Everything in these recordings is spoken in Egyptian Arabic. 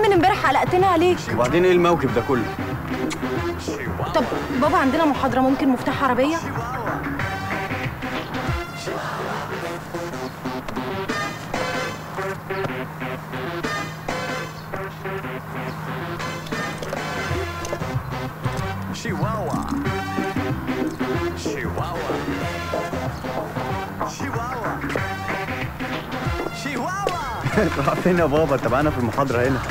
من امبارح قلقتنا عليك وبعدين ايه الموقف ده كله طب بابا عندنا محاضرة ممكن مفتاح عربية Chihuahua. Chihuahua. Chihuahua. Chihuahua. راح فين يا بابا طب انا في المحاضره هنا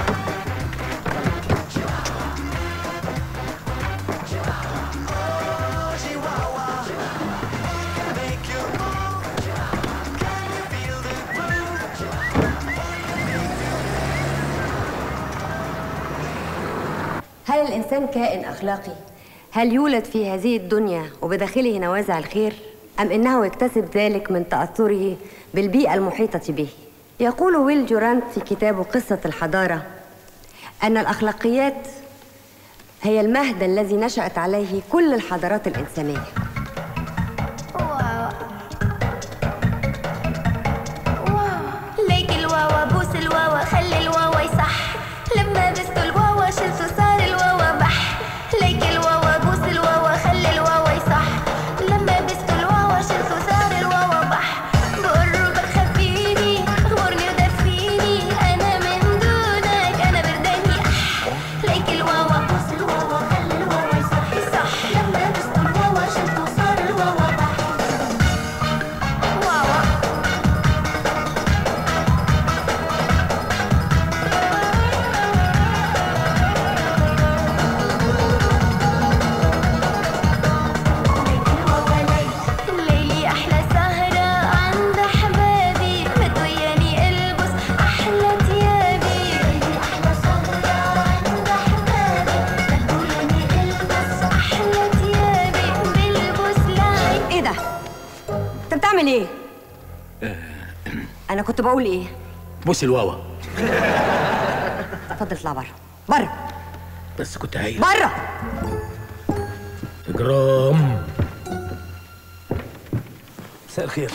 هل الإنسان كائن أخلاقي؟ هل يولد في هذه الدنيا وبداخله نوازع الخير؟ أم إنه يكتسب ذلك من تأثره بالبيئة المحيطة به؟ يقول ويل جورانت في كتابه قصة الحضارة أن الأخلاقيات هي المهد الذي نشأت عليه كل الحضارات الإنسانية ليك الواوا بوس الواوا خلي الواوا يصح لما بست الواوا شلته صار الواوا بح ليك الواوا بوس الواوا خلي الواوا يصح لما بست الواوا شلته صار الواوا بح بقربك خفيني اغمرني ودفيني انا من دونك انا برداني اح ليك الواوا بوس الواوا خلي الواوا يصح يصح لما بست الواوا شلته صار الواوا بح واوا ليلي أحلى سهرة عند أحبابي مدوياني ألبس أحلى تيابي ليلي أحلى سهرة عند أحبابي مدوياني ألبس أحلى تيابي بلبس لعب إيه ده؟ أنت بتعمل إيه؟ أنا كنت بقول إيه؟ بوس الواوا اتفضل اطلع بره بره بس كنت هايل بره جرام مساء الخير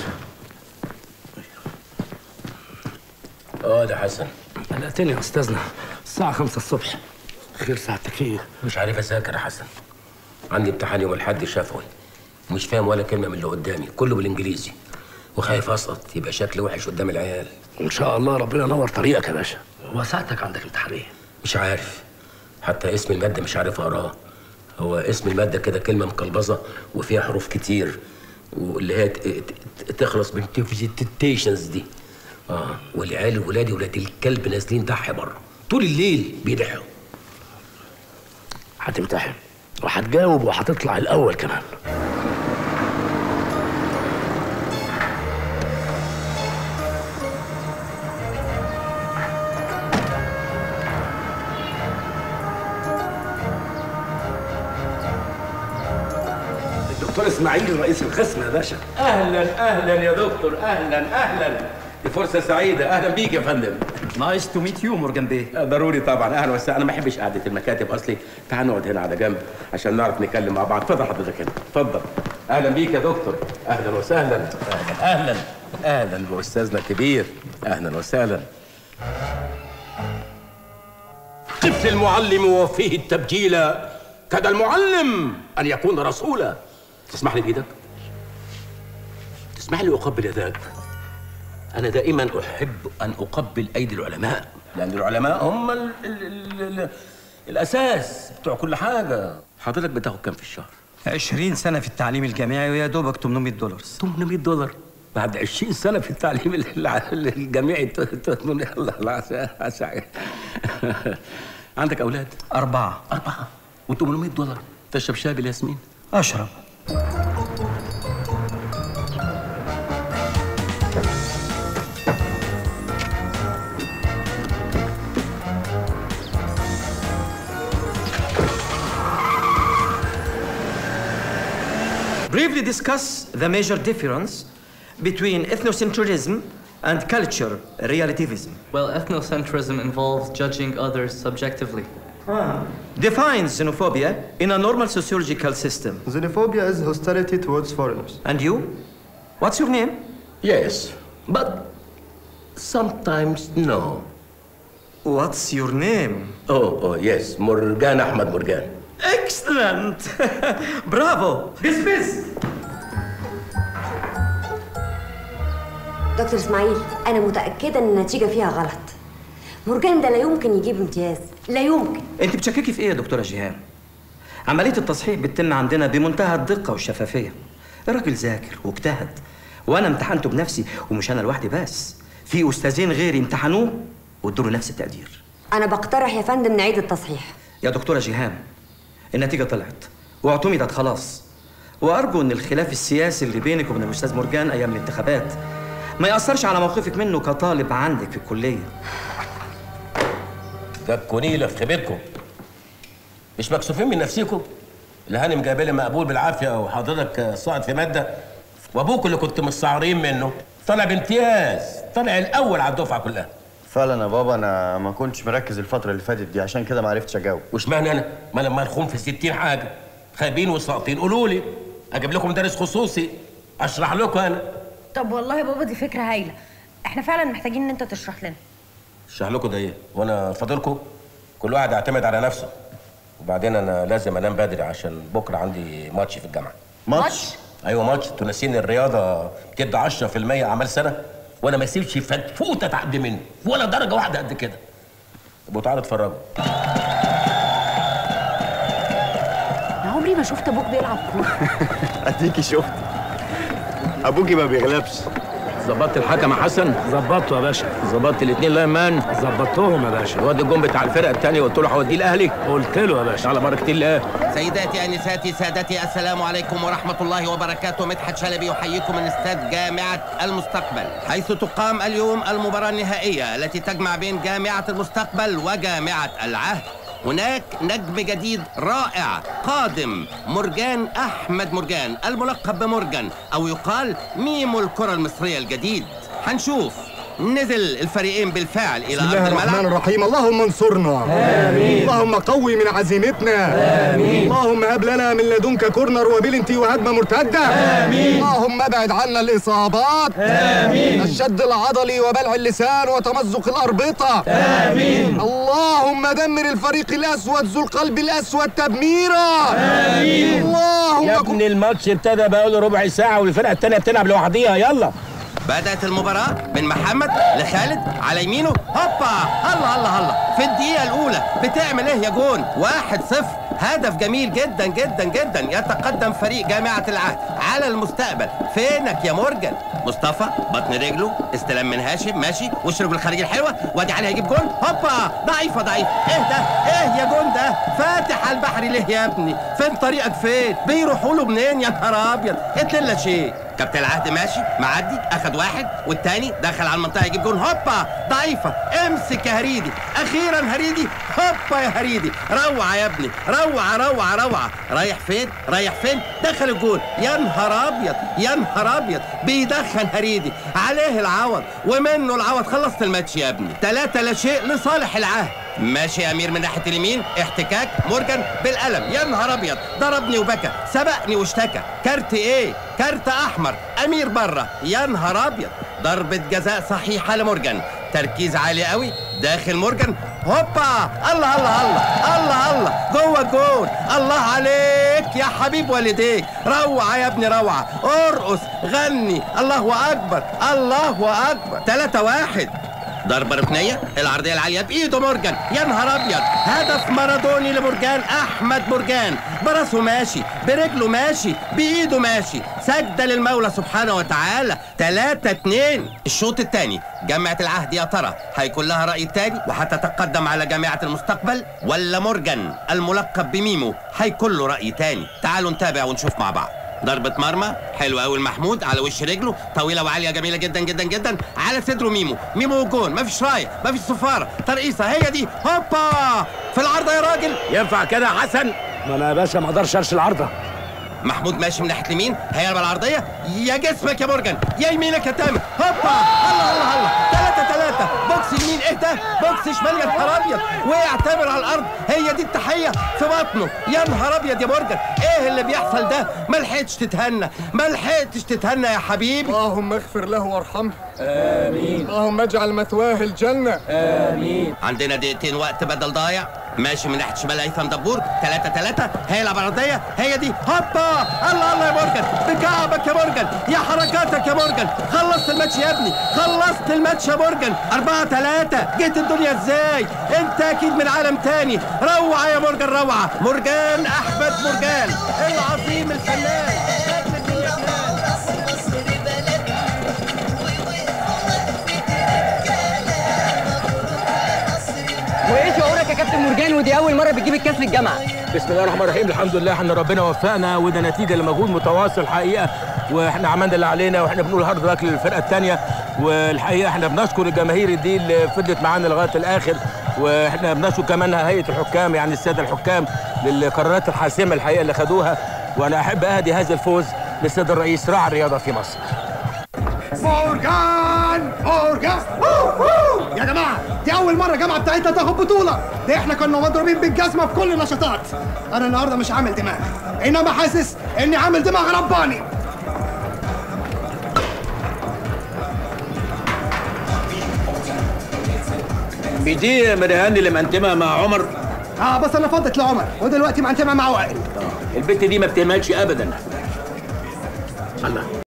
اه ده حسن قلقتني يا استاذنا الساعة خمسة الصبح خير ساعتك في ايه؟ مش عارف اذاكر يا حسن عندي امتحان يوم الاحد شفوي مش فاهم ولا كلمه من اللي قدامي كله بالانجليزي وخايف اسقط يبقى شكلي وحش قدام العيال ان شاء الله ربنا ينور طريقك يا باشا هو ساعتك عندك امتحان ايه؟ مش عارف حتى اسم الماده مش عارف اقراه هو اسم الماده كده كلمه مقلبظه وفيها حروف كتير واللي هي ت- ت- تخلص من تيشنز دي اه والعيال ولادي ولاد الكلب نازلين ضحي بره طول الليل بيضحوا هتمتحن وهتجاوب وهتطلع الاول كمان الدكتور اسماعيل رئيس القسم يا باشا اهلا اهلا يا دكتور اهلا اهلا دي فرصه سعيده اهلا بيك يا فندم نايس تو ميت يو مورجان بيه ضروري طبعا اهلا وسهلا انا ما بحبش قعده المكاتب اصلي تعال نقعد هنا على جنب عشان نعرف نتكلم مع بعض اتفضل حضرتك هنا اتفضل اهلا بيك يا دكتور اهلا وسهلا اهلا اهلا اهلا باستاذنا الكبير اهلا وسهلا طفل المعلم وفيه التبجيل كاد المعلم ان يكون رسولا تسمح لي بايدك تسمح لي اقبل يداك أنا دائما أحب أن أقبل أيدي العلماء لأن العلماء هم ال ال ال ال الأساس بتوع كل حاجة حضرتك بتاخد كام في الشهر؟ 20 سنة في التعليم الجامعي ويا دوبك 800 دولار 800 دولار بعد 20 سنة في التعليم الع- الجامعي ت- ت- الله الله عسى- عندك أولاد؟ أربعة أربعة و800 دولار تشرب شاي بالياسمين؟ أشرب Briefly discuss the major difference between ethnocentrism and culture relativism. Well, ethnocentrism involves judging others subjectively. Define xenophobia in a normal sociological system. Xenophobia is hostility towards foreigners. And you? What's your name? Yes, but sometimes no. What's your name? اوه اوه يس مرجان احمد مرجان Excellent! برافو! Dismissed! دكتور اسماعيل انا متاكده ان النتيجه فيها غلط مرجان ده لا يمكن يجيب امتياز لا يمكن انت بتشككي في ايه يا دكتوره جيهان؟ عمليه التصحيح بتتم عندنا بمنتهى الدقه والشفافيه. الراجل ذاكر واجتهد وانا امتحنته بنفسي ومش انا لوحدي بس. في استاذين غيري امتحنوه وادوا له نفس التقدير. انا بقترح يا فندم نعيد التصحيح يا دكتوره جيهان النتيجه طلعت واعتمدت خلاص. وارجو ان الخلاف السياسي اللي بينك وبين الاستاذ مرجان ايام الانتخابات ما ياثرش على موقفك منه كطالب عندك في الكليه. جابكوني في خيبتكم مش مكسوفين من نفسيكم الهانم جايبه لي مقبول بالعافيه وحضرتك صاعد في ماده وابوك اللي كنت مستعارين منه طلع بامتياز طلع الاول على الدفعه كلها فعلا يا بابا انا ما كنتش مركز الفتره اللي فاتت دي عشان كده ما عرفتش اجاوب واشمعنى انا ما لما نخون في 60 حاجه خايبين وساقطين قولوا لي اجيب لكم مدرس خصوصي اشرح لكم انا طب والله يا بابا دي فكره هايله احنا فعلا محتاجين ان انت تشرح لنا اشرح لكم ده ايه وانا فاضلكم كل واحد يعتمد على نفسه وبعدين انا لازم انام بدري عشان بكره عندي ماتش في الجامعه ماتش ايوه ماتش تنسين الرياضه بتدي 10% اعمال سنه وانا ما اسيبش فتفوته تعدي مني ولا درجه واحده قد كده يبقوا تعالوا اتفرجوا انا عمري ما شفت ابوك بيلعب كوره اديكي شفت ابوكي ما بيغلبش ظبطت الحكم يا حسن ظبطته يا باشا ظبطت الاثنين لامان ظبطتهم يا باشا الواد الجون بتاع الفرقه الثانيه قلت له هوديه الاهلي قلت له يا باشا على بركه الله سيداتي انساتي سادتي السلام عليكم ورحمه الله وبركاته مدحت شلبي يحييكم من استاد جامعه المستقبل حيث تقام اليوم المباراه النهائيه التي تجمع بين جامعه المستقبل وجامعه العهد هناك نجم جديد رائع قادم مرجان احمد مرجان الملقب بمرجان او يقال ميمو الكره المصريه الجديد هنشوف نزل الفريقين بالفعل الى بسم ارض الله الملعب الرحمن الرحيم اللهم انصرنا آمين. اللهم قوي من عزيمتنا آمين. اللهم هب لنا من لدنك كورنر وبلنتي وهجمه مرتده آمين. اللهم ابعد عنا الاصابات آمين. الشد العضلي وبلع اللسان وتمزق الاربطه آمين. اللهم دمر الفريق الاسود ذو القلب الاسود تدميرا آمين. اللهم يا ابني الماتش ابتدى بقاله ربع ساعه والفرقه الثانيه بتلعب لوحديها يلا بدأت المباراة من محمد لخالد على يمينه هوبا الله الله الله في الدقيقة الأولى بتعمل إيه يا جون؟ واحد صفر هدف جميل جدا جدا جدا يتقدم فريق جامعة العهد على المستقبل فينك يا مورجان مصطفى بطن رجله استلام من هاشم ماشي وشه بالخارجي الحلوة وادي علي هيجيب جون هوبا ضعيفة ضعيف ايه ده ايه يا جون ده فاتح على البحر ليه يا ابني فين طريقك فين بيروحوا له منين يا نهار ابيض اتللا شيء كابتن العهد ماشي معدي اخد واحد والتاني دخل على المنطقه يجيب جون هوبا ضعيفه امسك يا هريدي اخيرا هريدي هوبا يا هريدي روعه يا ابني روعه روعه روعه رايح فين رايح فين دخل الجون يا نهار ابيض يا نهار ابيض بيدخن هريدي عليه العوض ومنه العوض خلصت الماتش يا ابني ثلاثة لا شيء لصالح العهد ماشي يا امير من ناحيه اليمين احتكاك مورجان بالقلم يا نهار ابيض ضربني وبكى سبقني واشتكى كارت ايه كارت احمر امير بره يا نهار ابيض ضربه جزاء صحيحه لمورجان تركيز عالي قوي داخل مورجان هوبا الله الله الله الله الله جوه الجون الله عليك يا حبيب والديك روعه يا ابني روعه ارقص غني الله اكبر الله اكبر 3 واحد ضربة ركنية العرضية العالية بإيده مورجان يا نهار أبيض هدف مارادوني لمورجان أحمد مورجان براسه ماشي برجله ماشي بإيده ماشي سجدة للمولى سبحانه وتعالى 3 2 الشوط الثاني جامعة العهد يا ترى هيكون لها رأي تاني وهتتقدم على جامعة المستقبل ولا مورجان الملقب بميمو هيكون له رأي تاني تعالوا نتابع ونشوف مع بعض ضربة مرمى حلوة قوي المحمود على وش رجله طويلة وعالية جميلة جدا جدا جدا على صدره ميمو ميمو جون مفيش راية مفيش صفارة ترقيصة هي دي هوبا في العارضة يا راجل ينفع كده يا حسن ما انا يا باشا ما اقدرش ارش العارضه محمود ماشي من ناحية اليمين هيقلب العرضية يا جسمك يا مورجان يا يمينك يا تامر هوبا الله الله الله ثلاثة ثلاثة ثلاثة بوكس يمين ايه ده بوكس شمال يا نهار ابيض وقع تامر على الارض هي دي التحية في بطنه يا نهار ابيض يا مورجان ايه اللي بيحصل ده ما لحقتش تتهنى ما لحقتش تتهنى يا حبيبي اللهم اغفر له وارحمه آمين اللهم اجعل مثواه الجنة امين عندنا دقيقتين وقت بدل ضايع ماشي من ناحيه شمال هيثم دبور 3 3 هيلعب عرضيه هي دي هوبا الله الله يا مورجان بكعبك يا مورجان يا حركاتك يا مورجان خلصت الماتش يا ابني خلصت الماتش يا مورجان 4 3 جيت الدنيا ازاي انت اكيد من عالم تاني روعه يا مورجان روعه مورجان احمد مورجان العظيم الفنان نجم الدنيا جلال. وايه شعورك يا كابتن مرجان ودي اول مره بتجيب الكاس للجامعه بسم الله الرحمن الرحيم الحمد لله احنا ربنا وفقنا وده نتيجه لمجهود متواصل حقيقه واحنا عملنا اللي علينا واحنا بنقول هارد لك للفرقه الثانيه والحقيقه احنا بنشكر الجماهير دي اللي فضلت معانا لغايه الاخر واحنا بنشكر كمان هيئه الحكام يعني الساده الحكام للقرارات الحاسمه الحقيقه اللي خدوها وانا احب اهدي هذا الفوز للسيد الرئيس راعي الرياضه في مصر مورجان مورجان أوه، أوه. يا جماعه دي اول مره الجامعه بتاعتنا تاخد بطوله دي احنا كنا مضروبين بالجزمه في كل النشاطات انا النهارده مش عامل دماغ انما حاسس اني عامل دماغ رباني بدي مريهان اللي مقنتمها مع عمر اه بس انا فضت لعمر ودلوقتي معنتمع مع وائل البت دي ما بتهملش ابدا الله